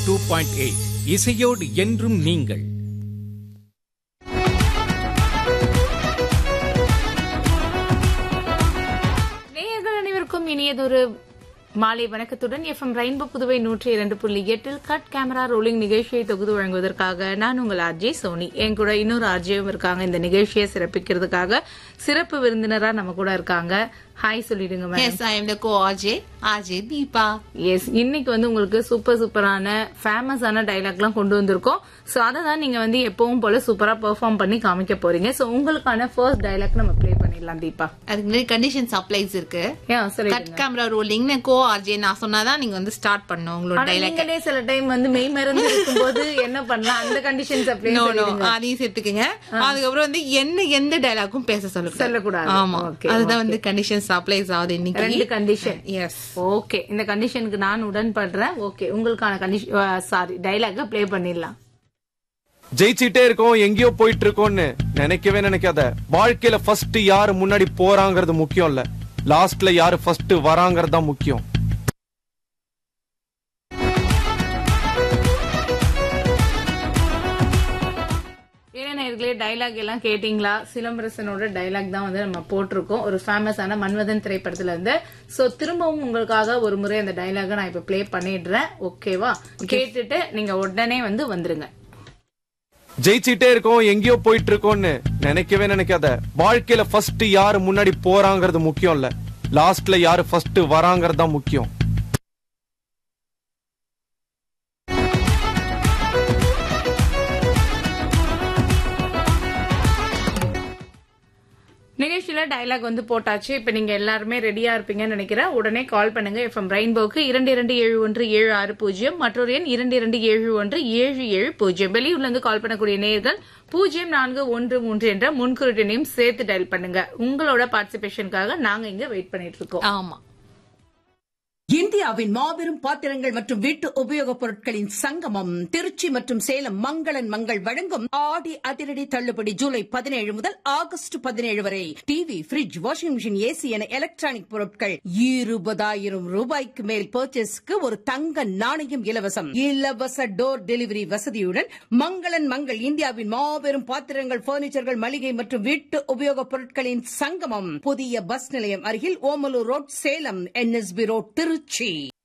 Two point eight இசையோடு என்றும் நீங்கள் நேயர்கள் அனைவருக்கும் இனியதொரு மாலை வணக்கத்துடன் எஃப்எம் ரெயின்போ புதுவை நூற்றி இரண்டு புள்ளி எட்டில் கட் கேமரா ரோலிங் நிகழ்ச்சியை தொகுத்து வழங்குவதற்காக நான் உங்கள் ஆர்ஜே சோனி என் கூட இன்னொரு ஆர்ஜேவும் இருக்காங்க இந்த நிகழ்ச்சியை சிறப்பிக்கிறதுக்காக சிறப்பு விருந்தினரா நம்ம கூட இருக்காங்க ஹாய் சொல்லிடுங்க ma'am Yes, I am the co-RJ, RJ Deepa. Yes இன்னைக்கு வந்து உங்களுக்கு சூப்பர் சூப்பரான ஃபேமஸான டைலாக்லாம் கொண்டு வந்திருக்கோம் சோ அதை தான் நீங்க வந்து எப்பவும் போல சூப்பரா பெர்ஃபார்ம் பண்ணி காமிக்க போறீங்க சோ உங்களுக்கான ஃபர்ஸ்ட் டைலாக் நம்ம ப்ளே பண்ணிடலாம் தீபா அதுக்கு முன்னாடி கண்டிஷன் சப்ளைஸ் இருக்கு ஏன் கட் சொல்லிடுங்க கேமரா ரோலிங் கோ ஆர்ஜே நான் சொன்னாதான் நீங்க வந்து ஸ்டார்ட் பண்ணும் உங்களோட ஆனா டைலாக் நீங்களே சில டைம் வந்து மெய் மறந்து இருக்கும்போது என்ன பண்ணலாம் அந்த கண்டிஷன்ஸ் அப்படியே நோ நோ சொல்லிடுங்க. அதையும் சேர்த்துக்குங்க அதுக்கப்புறம் வந்து என்ன எந்த டைலாக்கும் பேச சொல்லுங்க சொல்லக்கூடாது. ஆமா Okay, அதுதான் வந்து கண்டிஷன் சப்ளைஸ் ஆகுது இன்னைக்கு ரெண்டு கண்டிஷன் எஸ் ஓகே இந்த கண்டிஷனுக்கு நான் உடன்படுறேன் ஓகே உங்களுக்கான கண்டிஷன் சாரி டைலாக ப்ளே பண்ணிடலாம் ஜெயிச்சிட்டே இருக்கோம் எங்கேயோ போயிட்டு இருக்கோம்னு நினைக்கவே நினைக்காத வாழ்க்கையில ஃபர்ஸ்ட் யாரு முன்னாடி போறாங்கிறது முக்கியம் இல்ல லாஸ்ட்ல யாரு ஃபர்ஸ்ட் வராங்கிறது தான் முக்கியம் இளைஞர்களே டைலாக் எல்லாம் கேட்டீங்களா சிலம்பரசனோட டைலாக் தான் வந்து நம்ம போட்டிருக்கோம் ஒரு ஃபேமஸான மன்மதன் திரைப்படத்துல இருந்து சோ திரும்பவும் உங்களுக்காக ஒரு முறை அந்த டைலாக நான் இப்ப ப்ளே பண்ணிடுறேன் ஓகேவா கேட்டுட்டு நீங்க உடனே வந்து வந்துருங்க ஜெயிச்சிட்டே இருக்கோம் எங்கேயோ போயிட்டு இருக்கோம்னு நினைக்கவே நினைக்காத வாழ்க்கையில ஃபர்ஸ்ட் யாரு முன்னாடி போறாங்கிறது முக்கியம் இல்ல லாஸ்ட்ல யாரு ஃபர்ஸ்ட் வராங்கிறது தான் முக்கியம் நிகழ்ச்சியில டைலாக் வந்து போட்டாச்சு இப்ப நீங்க எல்லாருமே ரெடியா இருப்பீங்கன்னு நினைக்கிறேன் உடனே கால் பண்ணுங்க எஃப்எம் ரெயின்போக்கு இரண்டு இரண்டு ஏழு ஒன்று ஏழு ஆறு பூஜ்ஜியம் மற்றொரு எண் இரண்டு இரண்டு ஏழு ஒன்று ஏழு ஏழு பூஜ்ஜியம் வெளியூர்ல இருந்து கால் பண்ணக்கூடிய நேயர்கள் பூஜ்ஜியம் நான்கு ஒன்று மூன்று என்ற முன்குறிட்டையும் சேர்த்து டயல் பண்ணுங்க உங்களோட பார்ட்டிசிபேஷனுக்காக நாங்க இங்க வெயிட் பண்ணிட்டு இருக்கோம் ஆமா இந்தியாவின் மாபெரும் பாத்திரங்கள் மற்றும் வீட்டு உபயோகப் பொருட்களின் சங்கமம் திருச்சி மற்றும் சேலம் மங்களன் மங்கள் வழங்கும் ஆடி அதிரடி தள்ளுபடி ஜூலை பதினேழு முதல் ஆகஸ்ட் பதினேழு வரை TV fridge washing machine AC என எலக்ட்ரானிக் பொருட்கள் இருபதாயிரம் ரூபாய்க்கு மேல் பர்ச்சேஸ்க்கு ஒரு தங்க நாணயம் இலவசம் இலவச டோர் டெலிவரி வசதியுடன் மங்களன் மங்கள் இந்தியாவின் மாபெரும் பாத்திரங்கள் பர்னிச்சர்கள் மளிகை மற்றும் வீட்டு உபயோகப் பொருட்களின் சங்கமம் புதிய பஸ் நிலையம் அருகில் Omalur road Salem NSB road Trichy